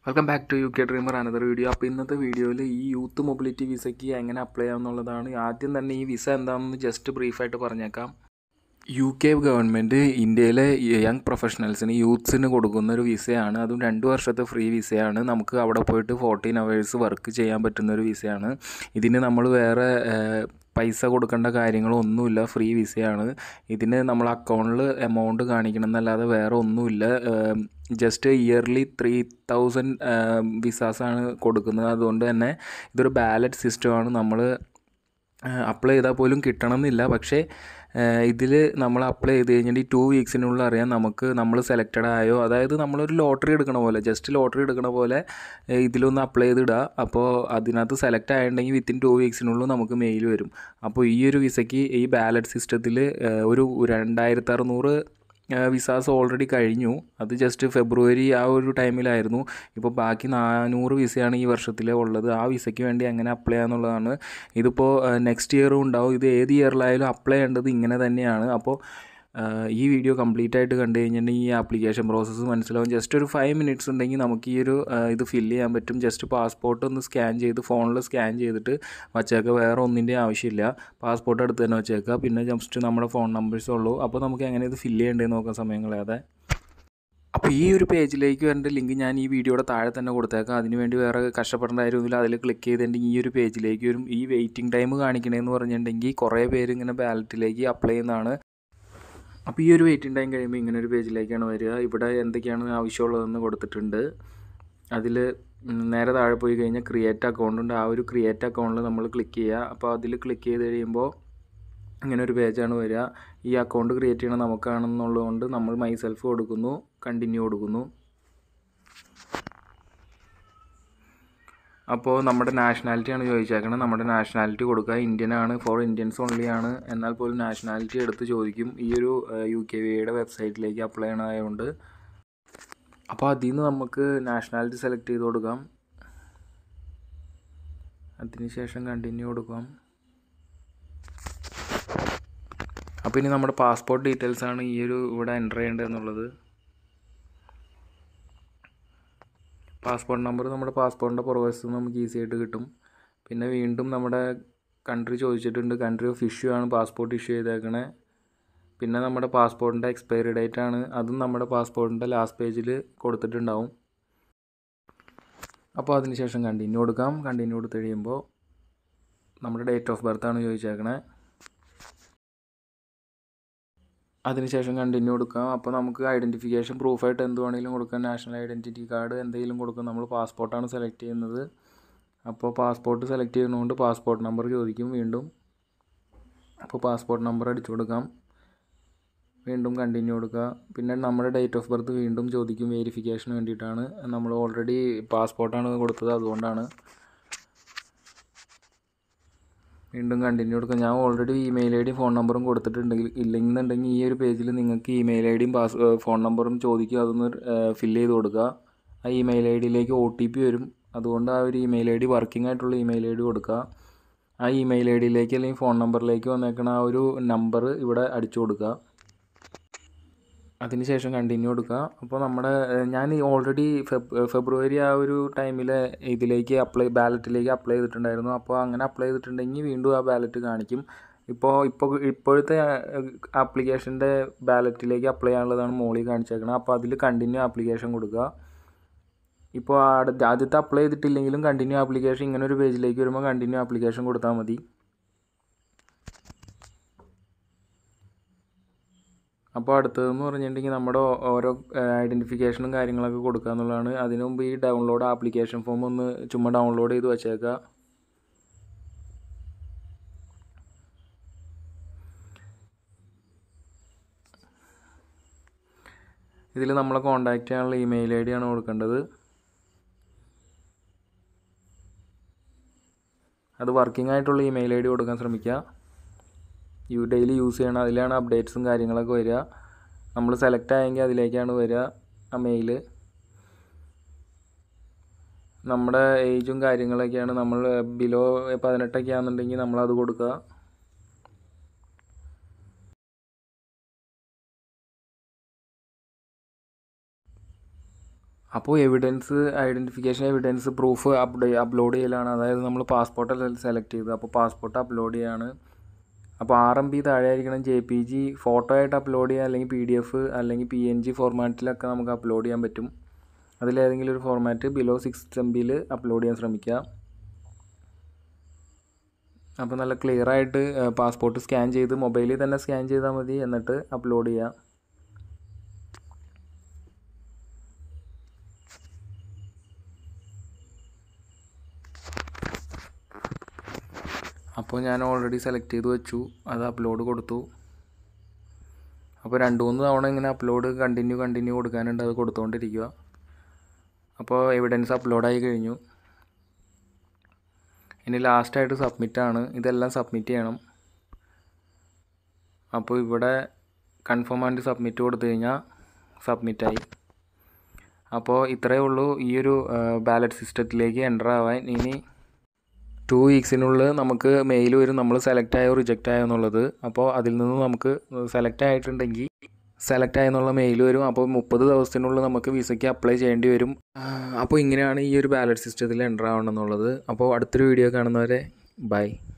welcome back to U K dreamer another video അപ്പോൾ ഇന്നത്തെ വീഡിയോയിൽ ഈ യൂത്ത് മൊബിലിറ്റി വിസയ്ക്ക് എങ്ങനെ അപ്ലൈ ചെയ്യാമെന്നുള്ളതാണ് ആദ്യം തന്നെ ഈ വിസ എന്താണെന്ന് ജസ്റ്റ് ബ്രീഫായിട്ട് പറഞ്ഞേക്കാം യു കെ ഗവൺമെൻറ് ഇന്ത്യയിലെ യങ് പ്രൊഫഷണൽസിന് യൂത്ത്സിന് കൊടുക്കുന്ന ഒരു വിസയാണ് അതും രണ്ട് വർഷത്തെ ഫ്രീ വിസയാണ് നമുക്ക് അവിടെ പോയിട്ട് ഫോർട്ടീൻ അവേഴ്സ് വർക്ക് ചെയ്യാൻ പറ്റുന്ന ഒരു വിസയാണ് ഇതിന് നമ്മൾ വേറെ ഏഹ്, പൈസ കൊടുക്കേണ്ട കാര്യങ്ങളൊന്നുമില്ല ഫ്രീ വിസയാണ് ഇതിന് നമ്മൾ അക്കൗണ്ടിൽ എമൗണ്ട് കാണിക്കണം എന്നല്ലാതെ വേറെ ഒന്നുമില്ല ജസ്റ്റ് ഇയർലി ത്രീ തൗസൻഡ് വിസാസാണ് കൊടുക്കുന്നത് അതുകൊണ്ട് തന്നെ ഇതൊരു ബാലറ്റ് സിസ്റ്റമാണ് നമ്മൾ അപ്ലൈ ചെയ്താൽ പോലും കിട്ടണം എന്നില്ല പക്ഷേ ഇതിൽ നമ്മൾ അപ്ലൈ ചെയ്ത് കഴിഞ്ഞിട്ട് ഈ ടു വീക്സിനുള്ളിൽ അറിയാം നമുക്ക് നമ്മൾ സെലക്റ്റഡ് ആയോ അതായത് നമ്മളൊരു ലോട്ടറി എടുക്കണ പോലെ ജസ്റ്റ് ലോട്ടറി എടുക്കണ പോലെ ഏഹ് ഇതിലൊന്ന് അപ്ലൈ ചെയ്തിടുക അപ്പോൾ അതിനകത്ത് സെലക്ട് ആയിട്ടുണ്ടെങ്കിൽ വിത്തിൻ ടു വീക്സിനുള്ളിൽ നമുക്ക് മെയിൽ വരും അപ്പോൾ ഈ ഒരു വിസയ്ക്ക് ഈ ബാലറ്റ് സിസ്റ്റത്തിൽ ഒരു രണ്ടായിരത്തി അറുന്നൂറ് വിസാസ് ഓൾറെഡി കഴിഞ്ഞു അത് ജസ്റ്റ് ഫെബ്രുവരി ആ ഒരു ടൈമിലായിരുന്നു ഇപ്പോൾ ബാക്കി നാനൂറ് വിസയാണ് ഈ വർഷത്തിൽ ഉള്ളത് ആ വിസയ്ക്ക് വേണ്ടി എങ്ങനെ അപ്ലൈ ചെയ്യാന്നുള്ളതാണ് ഇതിപ്പോൾ നെക്സ്റ്റ് ഇയറും ഉണ്ടാവും ഇത് ഏത് ഇയറിലായാലും അപ്ലൈ ചെയ്യേണ്ടത് ഇങ്ങനെ തന്നെയാണ് അപ്പോൾ ഈ വീഡിയോ കംപ്ലീറ്റ് ആയിട്ട് കണ്ടു കഴിഞ്ഞിട്ടുണ്ടെങ്കിൽ ഈ ആപ്ലിക്കേഷൻ പ്രോസസ്സ് മനസ്സിലാവും ജസ്റ്റ് ഒരു ഫൈവ് മിനിറ്റ്സ് ഉണ്ടെങ്കിൽ നമുക്ക് ഈ ഒരു ആ, ഇത് ഫില്ല് ചെയ്യാൻ പറ്റും ജസ്റ്റ് പാസ്പോർട്ട് ഒന്ന് സ്കാൻ ചെയ്ത് ഫോണിൽ സ്കാൻ ചെയ്തിട്ട് വച്ചേക്കുക വേറെ ഒന്നിൻ്റെ ആവശ്യമില്ല പാസ്പോർട്ട് എടുത്ത് തന്നെ വച്ചേക്കുക പിന്നെ ജസ്റ്റ് നമ്മുടെ ഫോൺ നമ്പേഴ്സേ ഉള്ളൂ അപ്പോൾ നമുക്ക് എങ്ങനെ ഇത് ഫില്ല് ചെയ്യേണ്ടതെന്ന് നോക്കാൻ സമയം കളയാതെ അപ്പോൾ ഈ ഒരു പേജിലേക്ക് വരേണ്ട ലിങ്ക് ഞാൻ ഈ വീഡിയോയുടെ താഴെ തന്നെ കൊടുത്തേക്കാം അതിനുവേണ്ടി വേറെ കഷ്ടപ്പെടേണ്ട കാര്യമൊന്നുമില്ല അതിൽ ക്ലിക്ക് ചെയ്തിട്ടുണ്ടെങ്കിൽ ഈ ഒരു പേജിലേക്ക് വരും ഈ വെയിറ്റിംഗ് ടൈം കാണിക്കണമെന്ന് പറഞ്ഞിട്ടുണ്ടെങ്കിൽ കുറേ പേര് ഇങ്ങനെ ബാലറ്റിലേക്ക് അപ്ലൈ ചെയ്യുന്നതാണ് അപ്പോൾ ഈ ഒരു വെയിറ്റിംഗ് ടൈം കഴിയുമ്പോൾ ഇങ്ങനെ ഒരു പേജിലേക്കാണ് വരിക ഇവിടെ എന്തൊക്കെയാണ് ആവശ്യമുള്ളതെന്ന് കൊടുത്തിട്ടുണ്ട് അതിൽ നേരെ താഴെ പോയി കഴിഞ്ഞാൽ ക്രിയേറ്റ് അക്കൗണ്ട് ഉണ്ട് ആ ഒരു ക്രിയേറ്റ് അക്കൗണ്ടിൽ നമ്മൾ ക്ലിക്ക് ചെയ്യുക അപ്പോൾ അതിൽ ക്ലിക്ക് ചെയ്ത് കഴിയുമ്പോൾ ഇങ്ങനെ ഒരു പേജാണ് വരിക ഈ അക്കൗണ്ട് ക്രിയേറ്റ് ചെയ്യണം നമുക്കാണെന്നുള്ളതുകൊണ്ട് നമ്മൾ മൈ സെൽഫ് കൊടുക്കുന്നു കണ്ടിന്യൂ കൊടുക്കുന്നു അപ്പോൾ നമ്മുടെ നാഷണാലിറ്റിയാണ് ചോദിച്ചേക്കണത് നമ്മുടെ നാഷണാലിറ്റി കൊടുക്കുക ഇന്ത്യൻ ആണ് ഫോർ ഇന്ത്യൻസ് ഓൺലി ആണ് എന്നാൽ പോലും നാഷണാലിറ്റി എടുത്ത് ചോദിക്കും ഈ ഒരു യു കെ വിയുടെ വെബ്സൈറ്റിലേക്ക് അപ്ലൈ ചെയ്യണതായതുകൊണ്ട് അപ്പോൾ അതിൽ നിന്ന് നമുക്ക് നാഷണാലിറ്റി സെലക്ട് ചെയ്ത് കൊടുക്കാം അതിനുശേഷം കണ്ടിന്യൂ കൊടുക്കാം അപ്പോൾ ഇനി നമ്മുടെ പാസ്പോർട്ട് ഡീറ്റെയിൽസ് ആണ് ഈ ഒരു ഇവിടെ എൻ്റർ ചെയ്യേണ്ടത് എന്നുള്ളത് പാസ്പോർട്ട് നമ്പർ നമ്മുടെ പാസ്പോർട്ടിൻ്റെ പുറവശത്ത് നിന്ന് നമുക്ക് ഈസി ആയിട്ട് കിട്ടും പിന്നെ വീണ്ടും നമ്മുടെ കൺട്രി ചോദിച്ചിട്ടുണ്ട് കൺട്രി ഓഫ് ഇഷ്യൂ ആണ് പാസ്പോർട്ട് ഇഷ്യൂ ചെയ്തേക്കണേ പിന്നെ നമ്മുടെ പാസ്പോർട്ടിൻ്റെ എക്സ്പയറി ഡേറ്റ് ആണ് അതും നമ്മുടെ പാസ്പോർട്ടിൻ്റെ ലാസ്റ്റ് പേജിൽ കൊടുത്തിട്ടുണ്ടാവും അപ്പോൾ അതിനുശേഷം കണ്ടിന്യൂ കൊടുക്കാം കണ്ടിന്യൂ കൊടുത്ത് കഴിയുമ്പോൾ നമ്മുടെ ഡേറ്റ് ഓഫ് ബർത്ത് ആണ് ചോദിച്ചേക്കണേ അതിനുശേഷം കണ്ടിന്യൂ കൊടുക്കാം അപ്പോൾ നമുക്ക് ഐഡൻറ്റിഫിക്കേഷൻ പ്രൂഫായിട്ട് എന്ത് വേണമെങ്കിലും കൊടുക്കാം നാഷണൽ ഐഡൻറ്റിറ്റി കാർഡ് എന്തെങ്കിലും കൊടുക്കാം നമ്മൾ പാസ്പോർട്ടാണ് സെലക്ട് ചെയ്യുന്നത് അപ്പോൾ പാസ്പോർട്ട് സെലക്ട് ചെയ്യുന്നതുകൊണ്ട് പാസ്പോർട്ട് നമ്പർ ചോദിക്കും വീണ്ടും അപ്പോൾ പാസ്പോർട്ട് നമ്പർ അടിച്ചു കൊടുക്കാം വീണ്ടും കണ്ടിന്യൂ കൊടുക്കുക പിന്നെ നമ്മുടെ ഡേറ്റ് ഓഫ് ബർത്ത് വീണ്ടും ചോദിക്കും വെരിഫിക്കേഷന് വേണ്ടിയിട്ടാണ് നമ്മൾ ഓൾറെഡി പാസ്പോർട്ടാണ് കൊടുത്തത് അതുകൊണ്ടാണ് വീണ്ടും കണ്ടിന്യൂ കൊടുക്കുക ഞാൻ ഓൾറെഡി ഇമെയിൽ ഐ ഡിയും ഫോൺ നമ്പറും കൊടുത്തിട്ടുണ്ടെങ്കിൽ ഇല്ലെന്നുണ്ടെങ്കിൽ ഈ ഒരു പേജിൽ നിങ്ങൾക്ക് ഇമെയിൽ ഐ ഡിയും പാസ് ഫോൺ നമ്പറും ചോദിക്കും അതൊന്ന് ഫില്ല് ചെയ്ത് കൊടുക്കുക ആ ഇമെയിൽ ഐ ഡിയിലേക്ക് ഒ ടി പി വരും അതുകൊണ്ട് ആ ഒരു ഇമെയിൽ ഐ ഡി വർക്കിംഗ് ആയിട്ടുള്ള ഇമെയിൽ ഐ ഡി കൊടുക്കുക ആ ഇമെയിൽ ഐ ഡിയിലേക്ക് അല്ലെങ്കിൽ ഫോൺ നമ്പറിലേക്ക് വന്നേക്കണ ആ ഒരു നമ്പർ ഇവിടെ അടിച്ചു കൊടുക്കുക അതിനുശേഷം കണ്ടിന്യൂ കൊടുക്കുക അപ്പോൾ നമ്മുടെ ഏഹ്, ഞാൻ ഓൾറെഡി ഫെബ് ഫെബ്രുവരി ആ ഒരു ടൈമിൽ ഇതിലേക്ക് അപ്ലൈ ബാലറ്റിലേക്ക് അപ്ലൈ ചെയ്തിട്ടുണ്ടായിരുന്നു അപ്പോൾ അങ്ങനെ അപ്ലൈ ചെയ്തിട്ടുണ്ടെങ്കിൽ വീണ്ടും ആ ബാലറ്റ് കാണിക്കും ഇപ്പോൾ ഇപ്പോൾ ഇപ്പോഴത്തെ ആപ്ലിക്കേഷൻ്റെ ബാലറ്റിലേക്ക് അപ്ലൈ ചെയ്യാനുള്ളതാണ് മോളിൽ കാണിച്ചേക്കുന്നത് അപ്പോൾ അതിൽ കണ്ടിന്യൂ ആപ്ലിക്കേഷൻ കൊടുക്കുക ഇപ്പോൾ അടുത്ത ആദ്യത്തെ അപ്ലൈ ചെയ്തിട്ടില്ലെങ്കിലും കണ്ടിന്യൂ ആപ്ലിക്കേഷൻ ഇങ്ങനെ ഒരു പേജിലേക്ക് വരുമ്പോൾ കണ്ടിന്യൂ ആപ്ലിക്കേഷൻ കൊടുത്താൽ മതി അപ്പോൾ അടുത്തതെന്ന് പറഞ്ഞിട്ടുണ്ടെങ്കിൽ നമ്മുടെ ഓ- ഓരോ ഐഡൻറ്റിഫിക്കേഷനും കാര്യങ്ങളൊക്കെ കൊടുക്കുക എന്നുള്ളതാണ് അതിനു മുമ്പ് ഈ ഡൗൺലോഡ് ആപ്ലിക്കേഷൻ ഫോം ഒന്ന് ചുമ്മാ ഡൗൺലോഡ് ചെയ്ത് വെച്ചേക്കുക ഇതിൽ നമ്മളെ കോൺടാക്റ്റ് ചെയ്യാനുള്ള ഇമെയിൽ ഐ ഡി ആണ് കൊടുക്കേണ്ടത് അത് വർക്കിംഗ് ആയിട്ടുള്ള ഇമെയിൽ ഐ ഡി കൊടുക്കാൻ ശ്രമിക്കുക യു ഡെയിലി യൂസ് ചെയ്യണം അതിലാണ് അപ്ഡേറ്റ്സും കാര്യങ്ങളൊക്കെ വരിക നമ്മൾ സെലക്ട് ആയെങ്കിൽ അതിലേക്കാണ് വരിക ആ മെയിൽ നമ്മുടെ ഏജും കാര്യങ്ങളൊക്കെയാണ് നമ്മൾ ബിലോ പതിനെട്ടൊക്കെ ആണെന്നുണ്ടെങ്കിൽ നമ്മളത് കൊടുക്കുക അപ്പോൾ എവിഡൻസ് ഐഡൻറ്റിഫിക്കേഷൻ എവിഡൻസ് പ്രൂഫ് അപ്ഡേ അപ്ലോഡ് ചെയ്യലാണ് അതായത് നമ്മൾ പാസ്പോർട്ട് സെലക്ട് ചെയ്ത് അപ്പോൾ പാസ്പോർട്ട് അപ്ലോഡ് ചെയ്യാണ് അപ്പോൾ ആർ എം ബി താഴെ ആയിരിക്കണം ജെ പി ജി ഫോട്ടോ ആയിട്ട് അപ്ലോഡ് ചെയ്യാം അല്ലെങ്കിൽ പി ഡി എഫ് അല്ലെങ്കിൽ പി എൻ ജി ഫോർമാറ്റിലൊക്കെ നമുക്ക് അപ്ലോഡ് ചെയ്യാൻ പറ്റും അതിലേതെങ്കിലും ഒരു ഫോർമാറ്റ് ബിലോ സിക്സ് എം ബിയിൽ അപ്ലോഡ് ചെയ്യാൻ ശ്രമിക്കുക അപ്പോൾ നല്ല ക്ലിയർ ആയിട്ട് പാസ്പോർട്ട് സ്കാൻ ചെയ്ത് മൊബൈലിൽ തന്നെ സ്കാൻ ചെയ്താൽ മതി എന്നിട്ട് അപ്ലോഡ് ചെയ്യാം അപ്പോൾ ഞാൻ ഓൾറെഡി സെലക്ട് ചെയ്ത് വെച്ചു അത് അപ്ലോഡ് കൊടുത്തു അപ്പോൾ രണ്ട് മൂന്ന് തവണ ഇങ്ങനെ അപ്ലോഡ് കണ്ടിന്യൂ കണ്ടിന്യൂ കൊടുക്കാനുണ്ട് അത് കൊടുത്തുകൊണ്ടിരിക്കുക അപ്പോൾ എവിഡൻസ് അപ്ലോഡായി കഴിഞ്ഞു ഇനി ലാസ്റ്റായിട്ട് സബ്മിറ്റാണ് ഇതെല്ലാം സബ്മിറ്റ് ചെയ്യണം അപ്പോൾ ഇവിടെ കൺഫേം ആൻഡ് സബ്മിറ്റ് കൊടുത്തു കഴിഞ്ഞാൽ സബ്മിറ്റായി അപ്പോൾ ഇത്രയേ ഉള്ളൂ ഈ ഒരു ബാലറ്റ് സിസ്റ്റത്തിലേക്ക് എൻ്റർ ആവാൻ ഇനി ടു വീക്സിനുള്ളിൽ നമുക്ക് മെയിൽ വരും നമ്മൾ സെലക്ട് ആയോ റിജക്റ്റ് ആയോ എന്നുള്ളത് അപ്പോൾ അതിൽ നിന്ന് നമുക്ക് സെലക്ട് ആയിട്ടുണ്ടെങ്കിൽ സെലക്ട് ആയെന്നുള്ള മെയിൽ വരും അപ്പോൾ മുപ്പത് ദിവസത്തിനുള്ളിൽ നമുക്ക് വിസയ്ക്ക് അപ്ലൈ ചെയ്യേണ്ടി വരും അപ്പോൾ ഇങ്ങനെയാണ് ഈ ഒരു ബാലറ്റ് സിസ്റ്റത്തിൽ എൻ്റർ ആവണമെന്നുള്ളത് അപ്പോൾ അടുത്തൊരു വീഡിയോ കാണുന്നവരെ ബൈ